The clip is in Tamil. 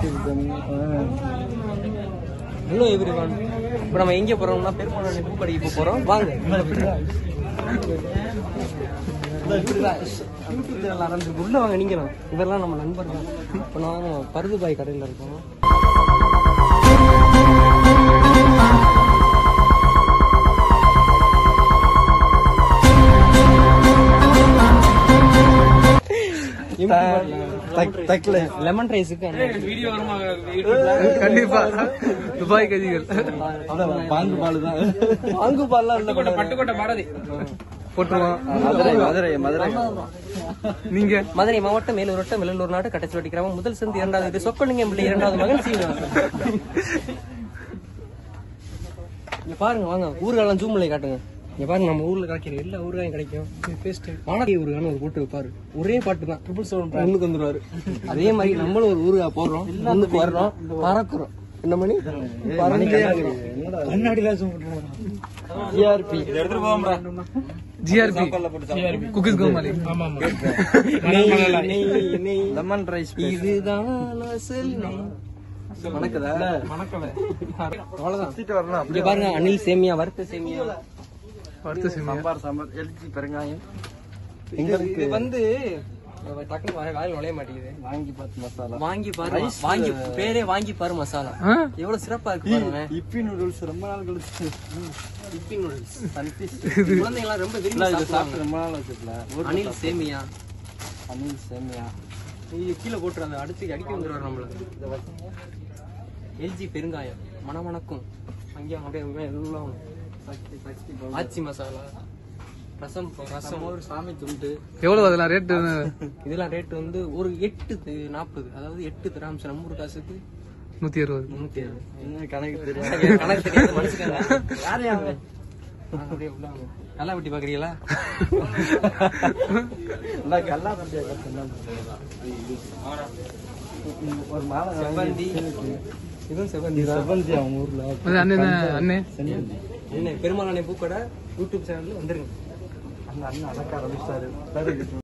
ஹலோ எவ்ரி ஒன் இப்போ நம்ம எங்கே போறோம்னா பெருமாள் பூக்கடைக்கு போக போறோம் வாங்க உள்ள வாங்க நிக்கணும் இவரெல்லாம் நம்ம நண்பர்கள் இப்போ நான் பருதுபாய் கடையில் இருக்கோம் லெமன் ரைஸுக்கு கண்டிப்பா துபாய் கதிகள் பாங்கு பால் தான் வாங்கு பால்லாம் இல்ல பட்டுக்கோட்டை பாரதி போட்டுருவோம் மதுரை மதுரை மதுரை நீங்க மதுரை மாவட்டம் மேலூர் வட்டம் வெள்ளலூர் நாடு கட்டச்சுவட்டி கிராமம் முதல் சந்தி இரண்டாவது வீடு சொக்கலிங்கம் பிள்ளை இரண்டாவது மகன் சீனிவாசன் இங்க பாருங்க வாங்க ஊர்காலம் ஜூம்ல காட்டுங்க இங்க பாருங்க நம்ம ஊர்ல கிடைக்கிற எல்லா ஊறுகாயும் கிடைக்கும் பேஸ்ட் வானதி ஊறுகான்னு ஒரு போட்டு வைப்பாரு ஒரே பாட்டு தான் ட்ரிபிள் செவன் ஒண்ணுக்கு வந்துருவாரு அதே மாதிரி நம்மளும் ஒரு ஊறுகாய் போடுறோம் ஒண்ணுக்கு வர்றோம் பறக்குறோம் என்ன மணி கண்ணாடி ஜிஆர்பி எடுத்துட்டு போவோம்டா ஜிஆர்பி குக்கிஸ் கோமாளி லெமன் ரைஸ் இதுதான் அசல் நெய். மணக்குதா சுத்திட்டு வரலாம் இங்க பாருங்க அனில் சேமியா வறுத்த சேமியா வறுத்த சேமியா சாம்பார் சாம்பார் எல்ஜி பெருங்காயம் இது வந்து டக்குனு வாய் வாயில் நுழைய மாட்டேங்குது வாங்கி பார்த்து மசாலா வாங்கி பாரு வாங்கி பேரே வாங்கி பாரு மசாலா ஆ? எவ்வளவு சிறப்பா இருக்கு பாருங்க இப்பி நூடுல்ஸ் ரொம்ப நாள் கழிச்சு இப்பி நூடுல்ஸ் சன்ஃபிஷ் குழந்தைங்க எல்லாம் ரொம்ப விரும்பி இல்ல இது சாப்பிடுவாங்க சாப்பிட்டு ரொம்ப நாள் வச்சுக்கல அனில் சேமியா அனில் சேமியா இது கீழே போட்டு அந்த அடுத்து அடிக்க வந்துருவாரு நம்மள எல்ஜி பெருங்காயம் மணமணக்கும் அங்கேயும் அப்படியே அப்படியே எல்லாம் சக்தி சக்தி ஆச்சி மசாலா ரசம் ரசம் ஒரு சாமி துண்டு எவ்வளவு அதெல்லாம் ரேட்டு இதெல்லாம் ரேட் வந்து ஒரு எட்டு தி- நாற்பது அதாவது எட்டு திராம்ஸ் நம்ம ஊர் காசுக்கு நூத்தி அறுபது முன்னூத்தி அறுபது என்ன கணக்கு தெரியும் கணக்கு தெரியாது மனுஷங்க யார் யாரு அப்படியே உள்ள வாங்க. நல்லா வெட்டி பாக்குறீங்களா இல்ல கல்லா தம்பியா ஒரு மாலை செவ்வந்தி இதுவும் செவ்வந்தி தான் செவந்தி அவங்க ஊர்ல அது அண்ணே அண்ணே என்ன பெருமாள் அணை பூக்கடை யூடியூப் சேனல்ல வந்துருங்க அந்த அண்ணன் அடக்க ஆரம்பிச்சிட்டாரு